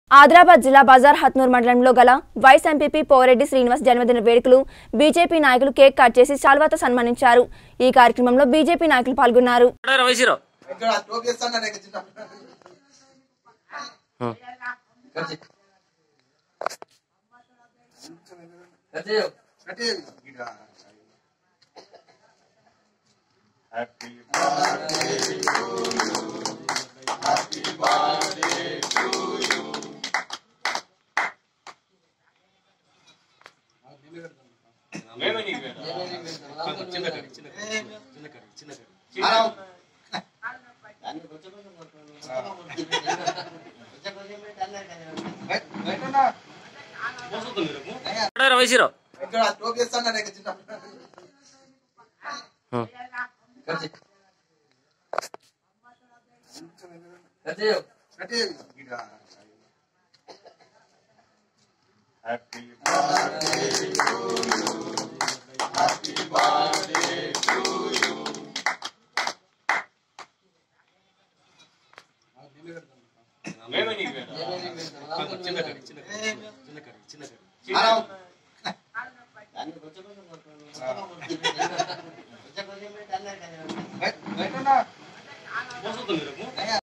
ఆదిలాబాద్ జిల్లా బజార్ హత్నూర్ మండలంలో గల వైస్ ఎంపీపీ పోరెడ్డి శ్రీనివాస్ జన్మదిన వేడుకలు బీజేపీ నాయకులు కేక్ కట్ చేసి శాల్వాతో సన్మానించారు ఈ కార్యక్రమంలో బీజేపీ నాయకులు పాల్గొన్నారు వయసులో ఇక్కడ టోపీ వేస్తాను నీకు చిన్న కట్టి ఇక్కడ వయసులో ఇక్కడ టోపీ వేస్తాను నీకు చిన్న కట్టి ఇక్కడ